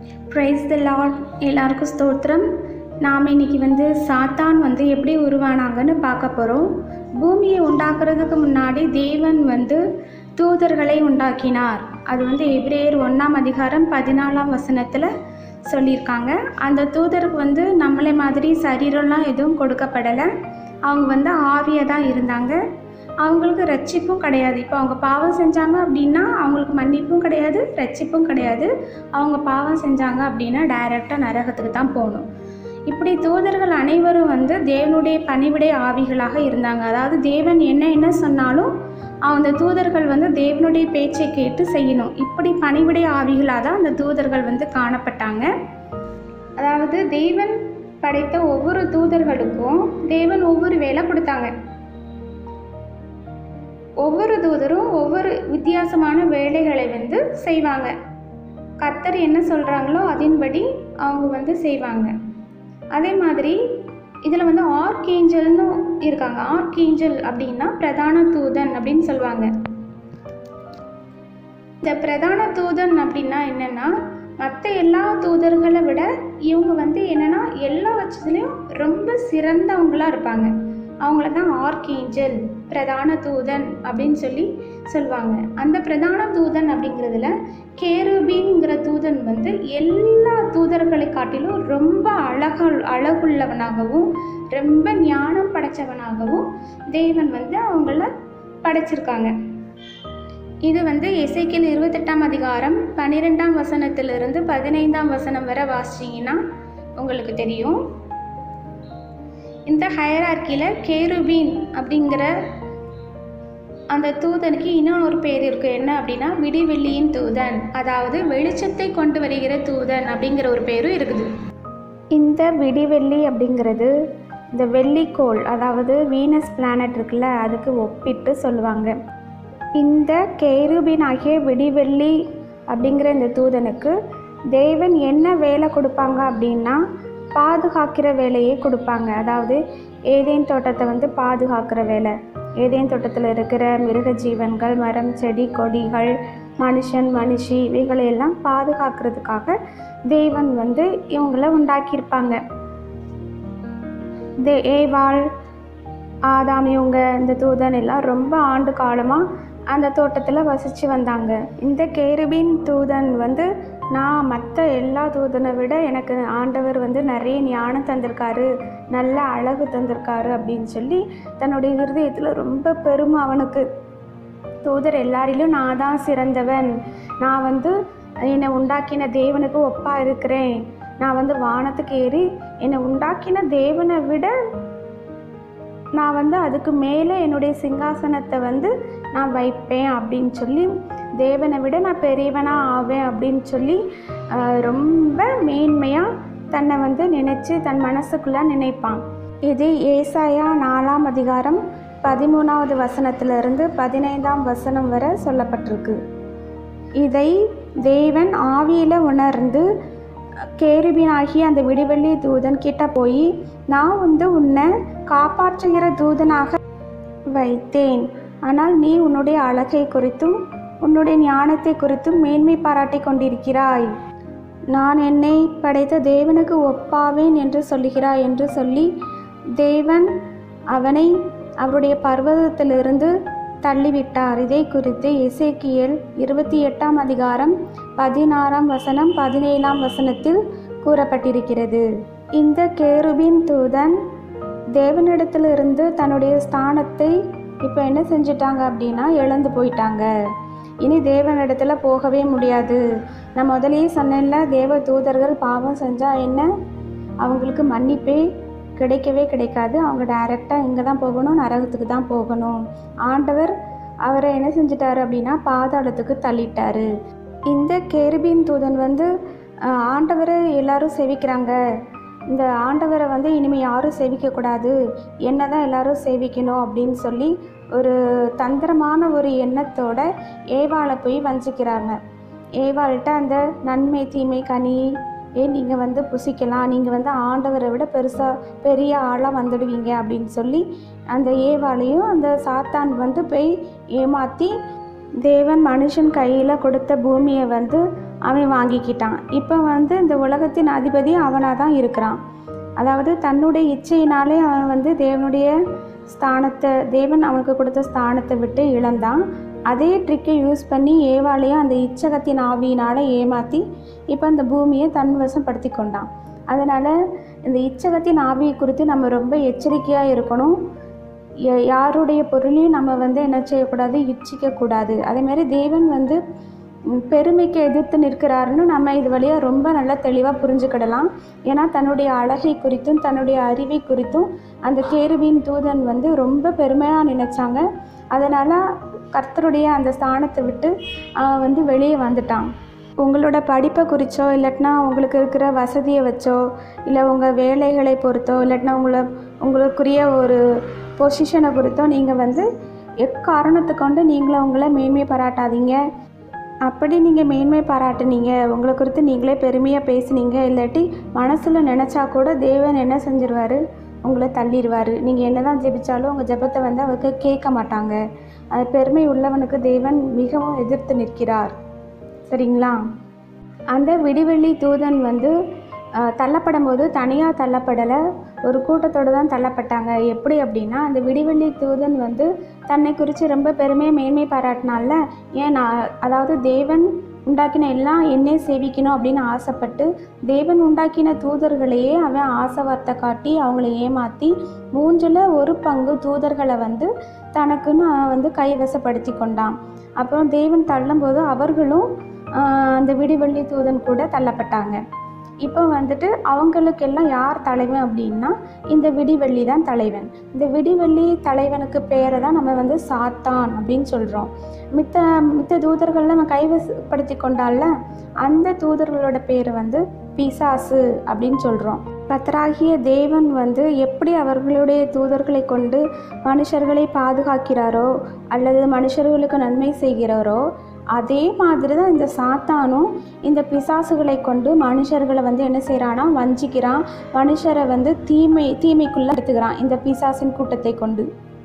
price த Lord எல்லாருக்கும் ஸ்தோத்திரம் நாம் இன்னைக்கு வந்து சாத்தான் வந்து எப்படி உருவானாங்கன்னு பார்க்க போகிறோம் பூமியை உண்டாக்குறதுக்கு முன்னாடி தேவன் வந்து தூதர்களை உண்டாக்கினார் அது வந்து எபிரேயர் ஒன்றாம் அதிகாரம் பதினாலாம் வசனத்தில் சொல்லியிருக்காங்க அந்த தூதருக்கு வந்து நம்மளை மாதிரி சரீரம்லாம் எதுவும் கொடுக்கப்படலை அவங்க வந்து ஆவியாக தான் இருந்தாங்க அவங்களுக்கு ரட்சிப்பும் கிடையாது இப்போ அவங்க பாவம் செஞ்சாங்க அப்படின்னா அவங்களுக்கு மன்னிப்பும் கிடையாது ரட்சிப்பும் கிடையாது அவங்க பாவம் செஞ்சாங்க அப்படின்னா டைரெக்டாக நரகத்துக்கு தான் போகணும் இப்படி தூதர்கள் அனைவரும் வந்து தேவனுடைய பணிவிடை ஆவிகளாக இருந்தாங்க அதாவது தேவன் என்ன என்ன சொன்னாலும் அந்த தூதர்கள் வந்து தேவனுடைய பேச்சை கேட்டு செய்யணும் இப்படி பணிவிடை ஆவிகளாக தான் அந்த தூதர்கள் வந்து காணப்பட்டாங்க அதாவது தேவன் படைத்த ஒவ்வொரு தூதர்களுக்கும் தேவன் ஒவ்வொரு வேலை கொடுத்தாங்க ஒவ்வொரு தூதரும் ஒவ்வொரு வித்தியாசமான வேலைகளை வந்து செய்வாங்க கர்த்தர் என்ன சொல்கிறாங்களோ அதன்படி அவங்க வந்து செய்வாங்க அதே மாதிரி இதில் வந்து ஆர்கேஞ்சல்னு இருக்காங்க ஆர்கேஞ்சல் அப்படின்னா பிரதான தூதன் அப்படின்னு சொல்லுவாங்க இந்த பிரதான தூதன் அப்படின்னா என்னென்னா மற்ற எல்லா தூதர்களை விட இவங்க வந்து என்னென்னா எல்லா பட்சத்துலேயும் ரொம்ப சிறந்தவங்களாக இருப்பாங்க அவங்கள தான் ஆர்கேஞ்சல் பிரதான தூதன் அப்படின்னு சொல்லி சொல்லுவாங்க அந்த பிரதான தூதன் அப்படிங்கிறதுல கேருபிங்கிற தூதன் வந்து எல்லா தூதர்களை காட்டிலும் ரொம்ப அழக அழகுள்ளவனாகவும் ரொம்ப ஞானம் படைச்சவனாகவும் தேவன் வந்து அவங்கள படைச்சிருக்காங்க இது வந்து இசைக்கில் இருபத்தெட்டாம் அதிகாரம் பன்னிரெண்டாம் வசனத்திலிருந்து பதினைந்தாம் வசனம் வரை வாசிச்சிங்கன்னா உங்களுக்கு தெரியும் இந்த ஹயரார்க்கியில் கேருபீன் அப்படிங்கிற அந்த தூதனுக்கு இன்னொன்று ஒரு பேர் இருக்குது என்ன அப்படின்னா விடிவெள்ளியின் தூதன் அதாவது வெளிச்சத்தை கொண்டு வருகிற தூதன் அப்படிங்கிற ஒரு பேரும் இருக்குது இந்த விடிவெள்ளி அப்படிங்கிறது இந்த வெள்ளிக்கோள் அதாவது வீனஸ் பிளானட் இருக்குல்ல அதுக்கு ஒப்பிட்டு சொல்லுவாங்க இந்த கேருபின் ஆகிய விடிவெள்ளி அப்படிங்கிற இந்த தூதனுக்கு தேவன் என்ன வேலை கொடுப்பாங்க அப்படின்னா பாதுகாக்கிற வேலையே கொடுப்பாங்க அதாவது ஏதேன் தோட்டத்தை வந்து பாதுகாக்கிற வேலை ஏதேன் தோட்டத்தில் இருக்கிற மிருக ஜீவன்கள் மரம் செடி கொடிகள் மனுஷன் மனுஷி இவைகளையெல்லாம் பாதுகாக்கிறதுக்காக தேவன் வந்து இவங்கள உண்டாக்கியிருப்பாங்க தே ஏவாள் ஆதாம் இவங்க இந்த தூதன் எல்லாம் ரொம்ப ஆண்டு காலமாக அந்த தோட்டத்தில் வசித்து வந்தாங்க இந்த கேருபின் தூதன் வந்து நான் மற்ற எல்லா தூதனை விட எனக்கு ஆண்டவர் வந்து நிறைய ஞானம் தந்திருக்காரு நல்ல அழகு தந்திருக்காரு அப்படின்னு சொல்லி தன்னுடைய இருதயத்தில் ரொம்ப பெருமை அவனுக்கு தூதர் எல்லாரிலும் நான் தான் சிறந்தவன் நான் வந்து என்னை உண்டாக்கின தேவனுக்கு ஒப்பாக இருக்கிறேன் நான் வந்து வானத்துக்கு ஏறி என்னை உண்டாக்கின தேவனை விட நான் வந்து அதுக்கு மேலே என்னுடைய சிங்காசனத்தை வந்து நான் வைப்பேன் அப்படின்னு சொல்லி தேவனை விட நான் பெரியவனாக ஆவேன் அப்படின்னு சொல்லி ரொம்ப மேன்மையாக தன்னை வந்து நினச்சி தன் மனசுக்குள்ளே நினைப்பான் இது ஏசாயா நாலாம் அதிகாரம் பதிமூணாவது வசனத்திலிருந்து பதினைந்தாம் வசனம் வரை சொல்லப்பட்டிருக்கு இதை தேவன் ஆவியில் உணர்ந்து கேருபினாகிய அந்த விடிவெள்ளி தூதன் கிட்ட போய் நான் வந்து உன்னை காப்பாற்றுகிற தூதனாக வைத்தேன் ஆனால் நீ உன்னுடைய அழகை குறித்தும் உன்னுடைய ஞானத்தை குறித்தும் மேன்மை பாராட்டி கொண்டிருக்கிறாய் நான் என்னை படைத்த தேவனுக்கு ஒப்பாவேன் என்று சொல்லுகிறாய் என்று சொல்லி தேவன் அவனை அவருடைய பர்வதத்திலிருந்து தள்ளிவிட்டார் இதை குறித்து இசைக்கியல் இருபத்தி எட்டாம் அதிகாரம் பதினாறாம் வசனம் பதினேழாம் வசனத்தில் கூறப்பட்டிருக்கிறது இந்த கேருபின் தூதன் தேவனிடத்திலிருந்து தன்னுடைய ஸ்தானத்தை இப்போ என்ன செஞ்சிட்டாங்க அப்படின்னா இழந்து போயிட்டாங்க இனி தேவனிடத்துல போகவே முடியாது நான் முதலே சொன்னேன்ல தேவ தூதர்கள் பாவம் செஞ்சால் என்ன அவங்களுக்கு மன்னிப்பே கிடைக்கவே கிடைக்காது அவங்க டைரெக்டாக இங்கே தான் போகணும் நரகத்துக்கு தான் போகணும் ஆண்டவர் அவரை என்ன செஞ்சிட்டாரு அப்படின்னா பாதாளத்துக்கு தள்ளிட்டாரு இந்த கேருபின் தூதன் வந்து ஆண்டவரை எல்லாரும் சேவிக்கிறாங்க இந்த ஆண்டவரை வந்து இனிமேல் யாரும் சேவிக்கக்கூடாது என்ன தான் எல்லாரும் சேவிக்கணும் அப்படின்னு சொல்லி ஒரு தந்திரமான ஒரு எண்ணத்தோட ஏவாளை போய் வஞ்சிக்கிறாங்க ஏவாள்கிட்ட அந்த நன்மை தீமை கனி ஏன் நீங்கள் வந்து புசிக்கலாம் நீங்கள் வந்து ஆண்டவரை விட பெருசாக பெரிய ஆளாக வந்துடுவீங்க அப்படின்னு சொல்லி அந்த ஏவாளையும் அந்த சாத்தான் வந்து போய் ஏமாற்றி தேவன் மனுஷன் கையில் கொடுத்த பூமியை வந்து அவன் வாங்கிக்கிட்டான் இப்போ வந்து இந்த உலகத்தின் அதிபதி அவனாக தான் இருக்கிறான் அதாவது தன்னுடைய இச்சையினாலே அவன் வந்து தேவனுடைய ஸ்தானத்தை தேவன் அவனுக்கு கொடுத்த ஸ்தானத்தை விட்டு இழந்தான் அதே ட்ரிக்கை யூஸ் பண்ணி ஏவாளையும் அந்த இச்சகத்தின் ஆவியினால் ஏமாற்றி இப்போ அந்த பூமியை தன் வசப்படுத்தி கொண்டான் அதனால் இந்த இச்சகத்தின் ஆவியை குறித்து நம்ம ரொம்ப எச்சரிக்கையாக இருக்கணும் ய- யாருடைய பொருளையும் நம்ம வந்து என்ன செய்யக்கூடாது இச்சிக்கக்கூடாது அதேமாதிரி தேவன் வந்து ம், பெருமைக்கு எதிர்த்து நிற்கிறாருன்னு நம்ம இது வழியாக ரொம்ப நல்லா தெளிவாக புரிஞ்சுக்கிடலாம் ஏன்னா தன்னுடைய அழகை குறித்தும் தன்னுடைய அறிவை குறித்தும் அந்த கேருவின் தூதன் வந்து ரொம்ப பெருமையாக நினைச்சாங்க அதனால் கர்த்தருடைய அந்த ஸ்தானத்தை விட்டு அவன் வந்து வெளியே வந்துட்டான் உங்களோட படிப்பை குறித்தோ இல்லாட்டினா உங்களுக்கு இருக்கிற வசதியை வச்சோ இல்லை உங்கள் வேலைகளை பொறுத்தோ இல்லாட்டினா உங்களை உங்களுக்குரிய ஒரு பொசிஷனை பொறுத்தோ நீங்கள் வந்து எக்காரணத்தை கொண்டு நீங்களே உங்களை மேன்மை பாராட்டாதீங்க அப்படி நீங்கள் மேன்மை பாராட்டுனீங்க உங்களை குறித்து நீங்களே பெருமையாக பேசுனீங்க இல்லாட்டி மனசில் நினச்சா கூட தேவன் என்ன செஞ்சிருவாரு உங்களை தள்ளிடுவார் நீங்கள் என்ன தான் ஜெபிச்சாலும் உங்கள் ஜெபத்தை வந்து அவருக்கு கேட்க மாட்டாங்க அது பெருமை உள்ளவனுக்கு தேவன் மிகவும் எதிர்த்து நிற்கிறார் சரிங்களா அந்த விடிவெள்ளி தூதன் வந்து அஹ், தள்ளப்படும் போது தனியாக தள்ளப்படலை ஒரு கூட்டத்தோடு தான் தள்ளப்பட்டாங்க எப்படி அப்படின்னா அந்த விடிவெள்ளி தூதன் வந்து தன்னை குறித்து ரொம்ப பெருமையை மேன்மை பாராட்டினால ஏன் நான் அதாவது தேவன் உண்டாக்கின எல்லாம் என்னே சேவிக்கணும் அப்படின்னு ஆசைப்பட்டு தேவன் உண்டாக்கின தூதர்களையே அவன் ஆசை வார்த்தை காட்டி அவங்கள ஏமாற்றி மூன்றில் ஒரு பங்கு தூதர்களை வந்து தனக்குன்னு அவன் வந்து கைவசப்படுத்தி கொண்டான் அப்புறம் தேவன் தள்ளும்போது அவர்களும் ஆஹ், அந்த விடிவெள்ளி தூதன் கூட தள்ளப்பட்டாங்க இப்போ வந்துட்டு அவங்களுக்கெல்லாம் யார் தலைவன் அப்படின்னா இந்த விடிவெள்ளி தான் தலைவன் இந்த விடிவெள்ளி தலைவனுக்கு பேரை தான் நம்ம வந்து சாத்தான் அப்படின்னு சொல்கிறோம் மித்த மித்த தூதர்கள் நம்ம கைவசப்படுத்தி கொண்டால அந்த தூதர்களோட பேர் வந்து பிசாசு அப்படின்னு சொல்கிறோம் கத்தராகிய தேவன் வந்து எப்படி அவர்களுடைய தூதர்களை கொண்டு மனுஷர்களை பாதுகாக்கிறாரோ அல்லது மனுஷர்களுக்கு நன்மை செய்கிறாரோ அதே மாதிரி தான் இந்த சாத்தானும் இந்த பிசாசுகளை கொண்டு மனுஷர்களை வந்து என்ன செய்கிறான்னா வஞ்சிக்கிறான் மனுஷரை வந்து தீமை தீமைக்குள்ளே எடுத்துக்கிறான் இந்த பிசாசின் கூட்டத்தை கொண்டு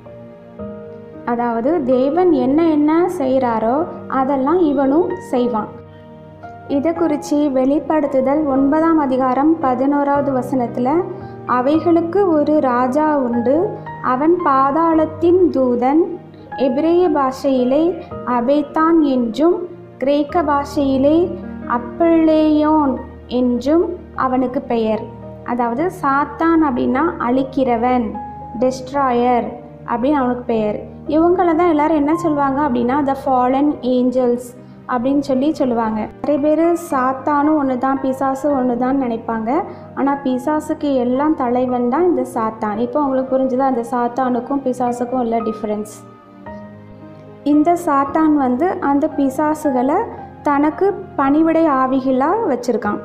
அதாவது தேவன் என்ன என்ன செய்கிறாரோ அதெல்லாம் இவனும் செய்வான் இதை குறித்து வெளிப்படுத்துதல் ஒன்பதாம் அதிகாரம் பதினோராவது வசனத்தில் அவைகளுக்கு ஒரு ராஜா உண்டு அவன் பாதாளத்தின் தூதன் எபிரேய பாஷையிலே அபேத்தான் என்றும் கிரேக்க பாஷையிலே அப்பள்ளேயோன் என்றும் அவனுக்கு பெயர் அதாவது சாத்தான் அப்படின்னா அழிக்கிறவன் டெஸ்ட்ராயர் அப்படின்னு அவனுக்கு பெயர் இவங்கள தான் எல்லாரும் என்ன சொல்லுவாங்க அப்படின்னா த ஃபாலன் ஏஞ்சல்ஸ் அப்படின்னு சொல்லி சொல்லுவாங்க நிறைய பேர் சாத்தானும் ஒன்று தான் பிசாசும் ஒன்று தான் நினைப்பாங்க ஆனால் பிசாசுக்கு எல்லாம் தலைவன் தான் இந்த சாத்தான் இப்போ உங்களுக்கு புரிஞ்சுதா அந்த சாத்தானுக்கும் பிசாசுக்கும் உள்ள டிஃப்ரென்ஸ் இந்த சாத்தான் வந்து அந்த பிசாசுகளை தனக்கு பணிவிடை ஆவிகளாக வச்சுருக்கான்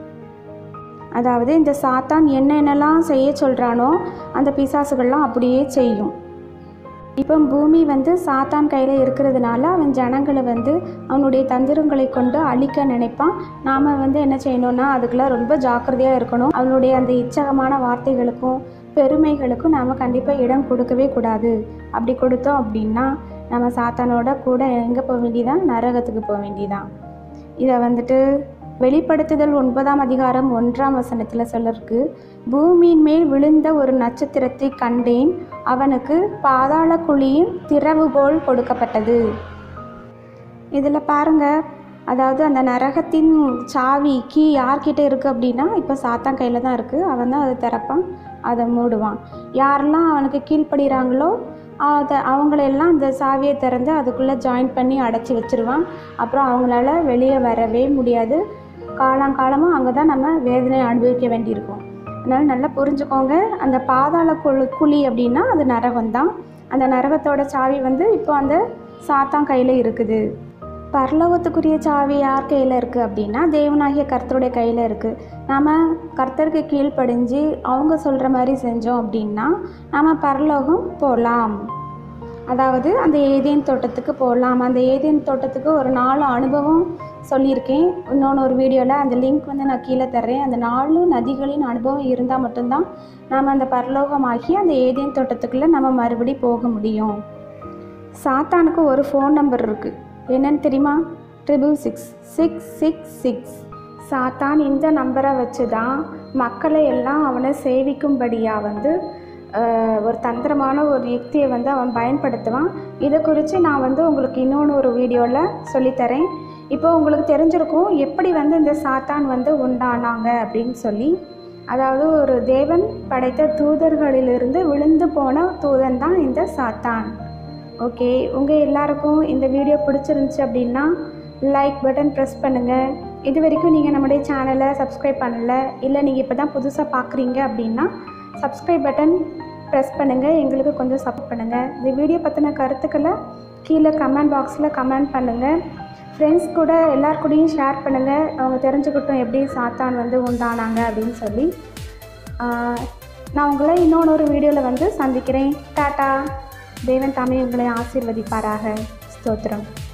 அதாவது இந்த சாத்தான் என்னென்னலாம் செய்ய சொல்கிறானோ அந்த பிசாசுகள்லாம் அப்படியே செய்யும் இப்போ பூமி வந்து சாத்தான் கையில் இருக்கிறதுனால அவன் ஜனங்களை வந்து அவனுடைய தந்திரங்களை கொண்டு அழிக்க நினைப்பான் நாம் வந்து என்ன செய்யணும்னா அதுக்கெல்லாம் ரொம்ப ஜாக்கிரதையாக இருக்கணும் அவனுடைய அந்த இச்சகமான வார்த்தைகளுக்கும் பெருமைகளுக்கும் நாம் கண்டிப்பாக இடம் கொடுக்கவே கூடாது அப்படி கொடுத்தோம் அப்படின்னா நம்ம சாத்தானோட கூட எங்கே போக வேண்டியதான் நரகத்துக்கு போக வேண்டியதான் இதை வந்துட்டு வெளிப்படுத்துதல் ஒன்பதாம் அதிகாரம் ஒன்றாம் வசனத்தில் சொல்லிருக்கு பூமியின் மேல் விழுந்த ஒரு நட்சத்திரத்தை கண்டேன் அவனுக்கு பாதாள குழியின் திறவுகோல் கொடுக்கப்பட்டது இதில் பாருங்க அதாவது அந்த நரகத்தின் சாவி கீ யார்கிட்ட இருக்குது அப்படின்னா இப்போ சாத்தான் கையில் தான் இருக்குது அவன் தான் அதை திறப்பான் அதை மூடுவான் யாரெல்லாம் அவனுக்கு கீழ்ப்படுகிறாங்களோ அதை அவங்களெல்லாம் அந்த சாவியை திறந்து அதுக்குள்ளே ஜாயின் பண்ணி அடைச்சி வச்சிருவான் அப்புறம் அவங்களால வெளியே வரவே முடியாது காலாங்காலமாக அங்கே தான் நம்ம வேதனை அனுபவிக்க வேண்டியிருக்கும் அதனால் நல்லா புரிஞ்சுக்கோங்க அந்த பாதாள குழி குழி அப்படின்னா அது நரகம் தான் அந்த நரகத்தோட சாவி வந்து இப்போ அந்த சாத்தான் கையில் இருக்குது பரலோகத்துக்குரிய சாவி யார் கையில் இருக்குது அப்படின்னா தேவனாகிய கர்த்தருடைய கையில் இருக்குது நாம் கர்த்தருக்கு கீழ்ப்படிஞ்சு அவங்க சொல்கிற மாதிரி செஞ்சோம் அப்படின்னா நாம் பரலோகம் போகலாம் அதாவது அந்த ஏதேன் தோட்டத்துக்கு போகலாம் அந்த ஏதேன் தோட்டத்துக்கு ஒரு நாலு அனுபவம் சொல்லியிருக்கேன் இன்னொன்று ஒரு வீடியோவில் அந்த லிங்க் வந்து நான் கீழே தர்றேன் அந்த நாலு நதிகளின் அனுபவம் இருந்தால் மட்டும்தான் நாம் அந்த பரலோகமாகி அந்த ஏதேன் தோட்டத்துக்குள்ளே நம்ம மறுபடி போக முடியும் சாத்தானுக்கு ஒரு ஃபோன் நம்பர் இருக்குது என்னன்னு தெரியுமா triple six six six six சாத்தான் இந்த நம்பரை வச்சு தான் மக்களை எல்லாம் அவனை சேவிக்கும்படியாக வந்து ஆஹ், ஒரு தந்திரமான ஒரு யுக்தியை வந்து அவன் பயன்படுத்துவான் இதை குறித்து நான் வந்து உங்களுக்கு இன்னொன்று ஒரு வீடியோவில் சொல்லித்தரேன் இப்போ உங்களுக்கு தெரிஞ்சிருக்கும் எப்படி வந்து இந்த சாத்தான் வந்து உண்டானாங்க அப்படின்னு சொல்லி அதாவது ஒரு தேவன் படைத்த தூதர்களிலிருந்து விழுந்து போன தூதன் தான் இந்த சாத்தான் ஓகே உங்கள் எல்லாருக்கும் இந்த வீடியோ பிடிச்சிருந்துச்சி அப்படின்னா லைக் பட்டன் ப்ரெஸ் பண்ணுங்கள் இது வரைக்கும் நீங்கள் நம்முடைய சேனலை சப்ஸ்கிரைப் பண்ணலை இல்லை நீங்கள் இப்போ தான் புதுசாக பார்க்குறீங்க அப்படின்னா சப்ஸ்கிரைப் பட்டன் ப்ரெஸ் பண்ணுங்கள் எங்களுக்கு கொஞ்சம் சப்போர்ட் பண்ணுங்கள் இந்த வீடியோ பற்றின கருத்துக்களை கீழே கமெண்ட் பாக்ஸில் கமெண்ட் பண்ணுங்கள் ஃப்ரெண்ட்ஸ் கூட எல்லார் கூடயும் ஷேர் பண்ணுங்கள் அவங்க தெரிஞ்சுக்கிட்டும் எப்படி சாத்தான் வந்து உண்டானாங்க அப்படின்னு சொல்லி ஆஹ், நான் உங்களை இன்னொன்று ஒரு வீடியோவில் வந்து சந்திக்கிறேன் டாட்டா தேவன் தாமே உங்களை ஆசீர்வதிப்பாராக ஸ்தோத்திரம்